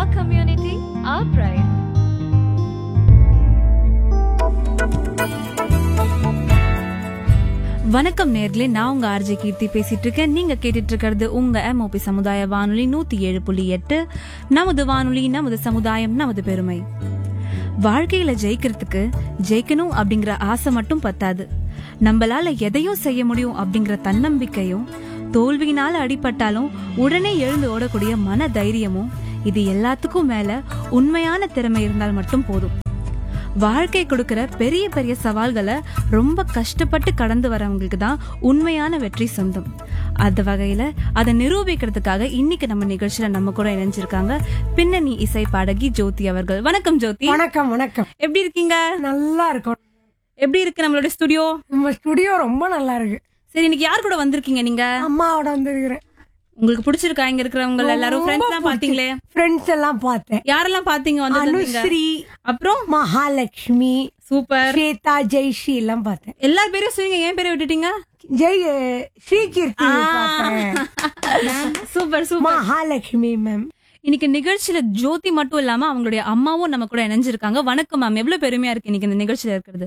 our community, our pride. வணக்கம் நேர்களே நான் உங்க ஆர்ஜே கீர்த்தி பேசிட்டு இருக்கேன் நீங்க கேட்டுட்டு இருக்கிறது உங்க எம்ஓபி சமுதாய வானொலி நூத்தி ஏழு புள்ளி எட்டு நமது வானொலி நமது சமுதாயம் நமது பெருமை வாழ்க்கையில ஜெயிக்கிறதுக்கு ஜெயிக்கணும் அப்படிங்கிற ஆசை மட்டும் பத்தாது நம்மளால எதையும் செய்ய முடியும் அப்படிங்கிற தன்னம்பிக்கையும் தோல்வியினால அடிபட்டாலும் உடனே எழுந்து ஓடக்கூடிய மன தைரியமும் இது எல்லாத்துக்கும் மேல உண்மையான திறமை இருந்தால் மட்டும் போதும் வாழ்க்கை கொடுக்கிற பெரிய பெரிய சவால்களை ரொம்ப கஷ்டப்பட்டு கடந்து வரவங்களுக்கு தான் உண்மையான வெற்றி சொந்தம் அந்த வகையில அதை நிரூபிக்கிறதுக்காக இன்னைக்கு நம்ம நிகழ்ச்சியில நம்ம கூட இணைஞ்சிருக்காங்க பின்னணி இசை பாடகி ஜோதி அவர்கள் வணக்கம் ஜோதி வணக்கம் வணக்கம் எப்படி இருக்கீங்க நல்லா இருக்கும் எப்படி இருக்கு நம்மளோட ஸ்டுடியோ நம்ம ஸ்டுடியோ ரொம்ப நல்லா இருக்கு சரி இன்னைக்கு யார் கூட வந்திருக்கீங்க நீங்க அம்மாவோட வந்திருக்கிறேன் உங்களுக்கு பிடிச்சிருக்கா இங்க இருக்கிறவங்க எல்லாரும் ஃப்ரெண்ட்ஸ் எல்லாம் பாத்தீங்களே ஃப்ரெண்ட்ஸ் எல்லாம் பார்த்தேன் யாரெல்லாம் பாத்தீங்க வந்து அனுஸ்ரீ அப்புறம் மகாலட்சுமி சூப்பர் ஸ்வேதா ஜெய்ஸ்ரீ எல்லாம் பார்த்தேன் எல்லார் பேரையும் சொல்லுங்க ஏன் பேரை விட்டுட்டீங்க ஜெய் ஸ்ரீகீர்த்தி பார்த்தேன் சூப்பர் சூப்பர் மகாலட்சுமி மேம் இன்னைக்கு நிகழ்ச்சியில ஜோதி மட்டும் இல்லாம அவங்களுடைய அம்மாவும் நம்ம கூட இணைஞ்சிருக்காங்க வணக்கம் மேம் எவ்வளவு பெருமையா இருக்கு இன்னைக்கு இந்த நிகழ்ச்சியில இருக்கிறது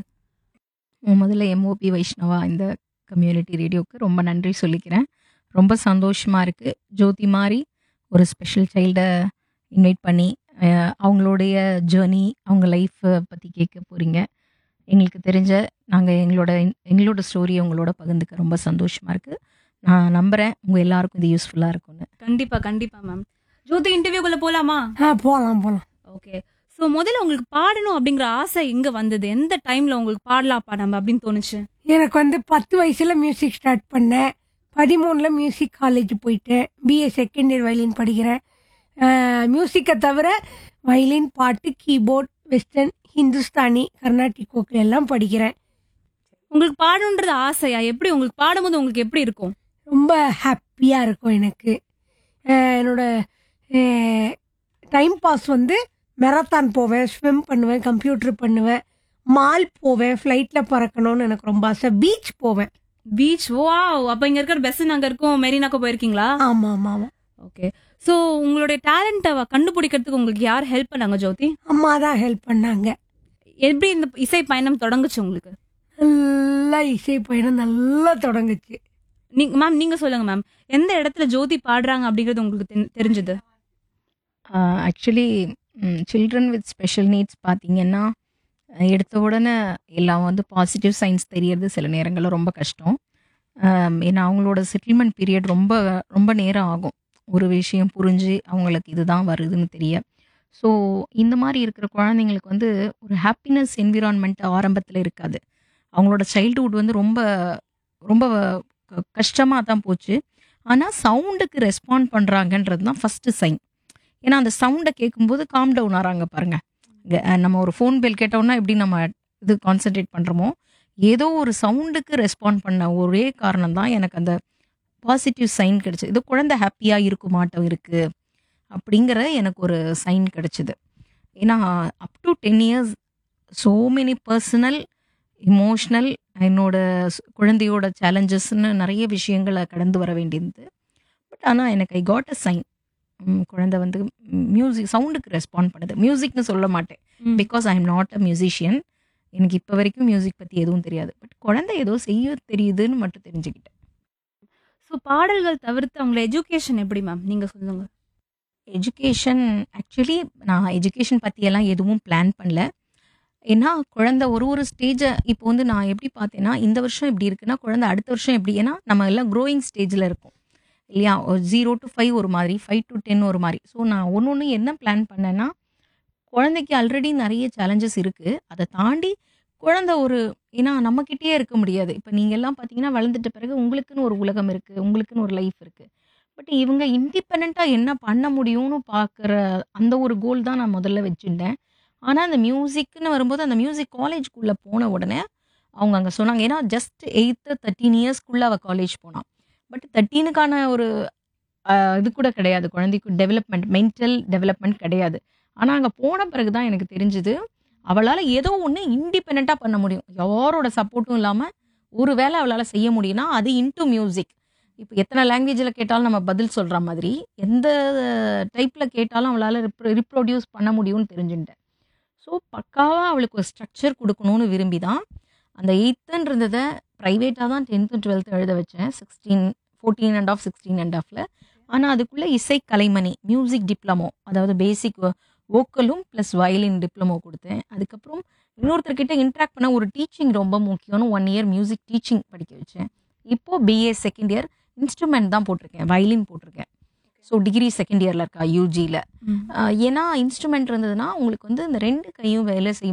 முதல்ல எம்ஓபி வைஷ்ணவா இந்த கம்யூனிட்டி ரேடியோவுக்கு ரொம்ப நன்றி சொல்லிக்கிறேன் ரொம்ப சந்தோஷமாக இருக்குது ஜோதி மாதிரி ஒரு ஸ்பெஷல் சைல்டை இன்வைட் பண்ணி அஹ், அவங்களுடைய ஜேர்னி அவங்க லைஃப்பை பற்றி கேட்க போகிறீங்க எங்களுக்கு தெரிஞ்ச நாங்கள் எங்களோட எங்களோட ஸ்டோரியை உங்களோட பகிர்ந்துக்க ரொம்ப சந்தோஷமாக இருக்குது நான் நம்புகிறேன் உங்கள் எல்லாருக்கும் இது யூஸ்ஃபுல்லாக இருக்கும்னு கண்டிப்பா கண்டிப்பா மேம் ஜோதி இன்டர்வியூக்குள்ள போலாமா ஆ போலாம் போலாம் ஓகே சோ முதல்ல உங்களுக்கு பாடணும் அப்படிங்கிற ஆசை எங்க வந்தது எந்த டைம்ல உங்களுக்கு பாடலாப்பா நம்ம அப்படின்னு தோணுச்சு எனக்கு வந்து பத்து வயசுல மியூசிக் ஸ்டார்ட் பண்ணேன் பதிமூணுல மியூசிக் காலேஜ் போயிட்டேன் பிஏ செகண்ட் இயர் வயலின் படிக்கிறேன் மியூசிக்கை தவிர வயலின் பாட்டு கீபோர்ட் வெஸ்டர்ன் ஹிந்துஸ்தானி கர்நாடிக் கோக்கில் எல்லாம் படிக்கிறேன் உங்களுக்கு பாடணுன்றது ஆசையா எப்படி உங்களுக்கு பாடும்போது உங்களுக்கு எப்படி இருக்கும் ரொம்ப ஹாப்பியாக இருக்கும் எனக்கு அஹ் என்னோட டைம் பாஸ் வந்து மெரத்தான் போவேன் ஸ்விம் பண்ணுவேன் கம்ப்யூட்டர் பண்ணுவேன் மால் போவேன் ஃப்ளைட்டில் பறக்கணும்னு எனக்கு ரொம்ப ஆசை பீச் போவேன் பீச் வாவ் அப்ப இங்க இருக்கிற பெஸ்ட் அங்க இருக்கும் மெரினாக்கு போயிருக்கீங்களா ஆமாம் ஆமாம் ஆமாம் ஓகே சோ உங்களுடைய டேலண்ட்டை கண்டுபிடிக்கிறதுக்கு உங்களுக்கு யார் ஹெல்ப் பண்ணாங்க ஜோதி அம்மா தான் ஹெல்ப் பண்ணாங்க எப்படி இந்த இசை பயணம் தொடங்குச்சு உங்களுக்கு நல்லா இசை பயணம் நல்லா தொடங்குச்சு நீங்க மேம் நீங்க சொல்லுங்க மேம் எந்த இடத்துல ஜோதி பாடுறாங்க அப்படிங்கிறது உங்களுக்கு தெரி- தெரிஞ்சது actually children with special needs பார்த்தீங்கன்னா அஹ், எடுத்த உடனே எல்லாம் வந்து பாசிட்டிவ் சைன்ஸ் தெரியறது சில நேரங்களில் ரொம்ப கஷ்டம் ஆம், ஏன்னா அவங்களோட செட்டில்மெண்ட் பீரியட் ரொம்ப ரொம்ப நேரம் ஆகும் ஒரு விஷயம் புரிஞ்சு அவங்களுக்கு இதுதான் வருதுன்னு தெரிய ஸோ இந்த மாதிரி இருக்கிற குழந்தைங்களுக்கு வந்து ஒரு ஹாப்பினஸ் என்விரான்மெண்ட் ஆரம்பத்தில் இருக்காது அவங்களோட சைல்டுஹுட் வந்து ரொம்ப ரொம்ப கஷ்டமாக தான் போச்சு ஆனால் சவுண்டுக்கு ரெஸ்பாண்ட் பண்ணுறாங்கன்றது தான் ஃபஸ்ட்டு சைன் ஏன்னா அந்த சவுண்டை கேட்கும்போது காம் டவுன் ஆறாங்க பாருங்க இங்க, அஹ், நம்ம ஒரு ஃபோன் பெல் கேட்டோம்னா எப்படி நம்ம இது கான்சென்ட்ரேட் பண்ணுறோமோ ஏதோ ஒரு சவுண்டுக்கு ரெஸ்பாண்ட் பண்ண ஒரே காரணம் தான் எனக்கு அந்த பாசிட்டிவ் சைன் கிடைச்சது இது குழந்தை ஹாப்பியாக இருக்குமாட்டம் இருக்கு அப்படிங்கிற எனக்கு ஒரு சைன் கிடைச்சிது ஏன்னா up to ten years so many personal emotional என்னோட ஸ்- குழந்தையோட சேலஞ்சஸ்ன்னு நிறைய விஷயங்களை கடந்து வர வேண்டியிருந்தது பட் ஆனால் எனக்கு ஐ காட் அ சைன் குழந்தை வந்து மியூசிக் சவுண்டுக்கு ரெஸ்பாண்ட் பண்ணுது மியூசிக்னு சொல்ல மாட்டேன் ம். Because I am not a musician எனக்கு இப்போ வரைக்கும் மியூசிக் பற்றி எதுவும் தெரியாது பட் குழந்தை ஏதோ செய்ய தெரியுதுன்னு மட்டும் தெரிஞ்சுக்கிட்டேன் சோ பாடல்கள் தவிர்த்து அவங்கள எஜுகேஷன் எப்படி மேம் நீங்க சொல்லுங்க எஜுகேஷன் ஆக்சுவலி நான் எஜுகேஷன் பற்றியெல்லாம் எதுவும் பிளான் பண்ணல ஏன்னா குழந்தை ஒரு ஒரு ஸ்டேஜை இப்போ வந்து நான் எப்படி பார்த்தேன்னா இந்த வருஷம் இப்படி இருக்குன்னா குழந்தை அடுத்த வருஷம் எப்படி ஏன்னா நம்ம எல்லாம் க்ரோயிங் ஸ்டேஜில் இருக்கோம் இல்லையா ஒரு ஜீரோ டு ஃபைவ் ஒரு மாதிரி ஃபைவ் டு டென் ஒரு மாதிரி ஸோ நான் ஒன்று ஒன்று என்ன பிளான் பண்ணேன்னா குழந்தைக்கு ஆல்ரெடி நிறைய சேலஞ்சஸ் இருக்குது அதை தாண்டி குழந்தை ஒரு ஏன்னா நம்மக்கிட்டேயே இருக்க முடியாது இப்போ நீங்கள் எல்லாம் பார்த்தீங்கன்னா வளர்ந்துட்ட பிறகு உங்களுக்குன்னு ஒரு உலகம் இருக்குது உங்களுக்குன்னு ஒரு லைஃப் இருக்குது பட் இவங்க இண்டிபெண்ட்டாக என்ன பண்ண முடியும்னு பார்க்குற அந்த ஒரு கோல் தான் நான் முதல்ல வச்சுருந்தேன் ஆனால் அந்த மியூசிக்னு வரும்போது அந்த மியூசிக் காலேஜ்குள்ளே போன உடனே அவங்க அங்கே சொன்னாங்க ஏன்னா ஜஸ்ட் எயித்து தேர்ட்டீன் இயர்ஸ்க்குள்ளே அவள் காலேஜ் போனான் பட் தேர்ட்டீனுக்கான ஒரு ஆஹ், இது கூட கிடையாது குழந்தைக்கு டெவலப்மெண்ட் மென்டல் டெவலப்மெண்ட் கிடையாது ஆனால் அங்கே போன பிறகு தான் எனக்கு தெரிஞ்சுது அவளால் ஏதோ ஒன்று இண்டிபெண்ட்டாக பண்ண முடியும் யாரோட சப்போர்ட்டும் இல்லாமல் ஒரு வேலை அவளால் செய்ய முடியும்னா அது இன்டு மியூசிக் இப்போ எத்தனை லாங்குவேஜில் கேட்டாலும் நம்ம பதில் சொல்கிற மாதிரி எந்த டைப்பில் கேட்டாலும் அவளால் ரிப்ரொடியூஸ் பண்ண முடியும்னு தெரிஞ்சுட்டேன் ஸோ பக்காவாக அவளுக்கு ஒரு ஸ்ட்ரக்சர் கொடுக்கணும்னு விரும்பி தான் அந்த எயித்துன்றதை ப்ரைவேட்டாக தான் டென்த்து டுவெல்த்து எழுத வச்சேன் sixteen fourteen and half sixteen and ஆஃபில் ஆனால் அதுக்குள்ளே இசை கலைமணி மியூசிக் டிப்ளமோ அதாவது பேசிக் வோக்கலும் ப்ளஸ் வயலின் டிப்ளமோ கொடுத்தேன் அதுக்கப்புறம் இன்னொருத்தர்கிட்ட இன்ட்ராக்ட் பண்ண ஒரு டீச்சிங் ரொம்ப முக்கியம்னு ஒன் இயர் மியூசிக் டீச்சிங் படிக்க வச்சேன் இப்போ பிஏ செகண்ட் இயர் இன்ஸ்ட்ருமெண்ட் தான் போட்டிருக்கேன் வயலின் போட்டிருக்கேன் ஸோ டிகிரி செகண்ட் இயரில் இருக்கா யூஜியில் ஏன்னா இன்ஸ்ட்ருமெண்ட் இருந்ததுன்னா உங்களுக்கு வந்து இந்த ரெண்டு கையும் வேலை செய்யும்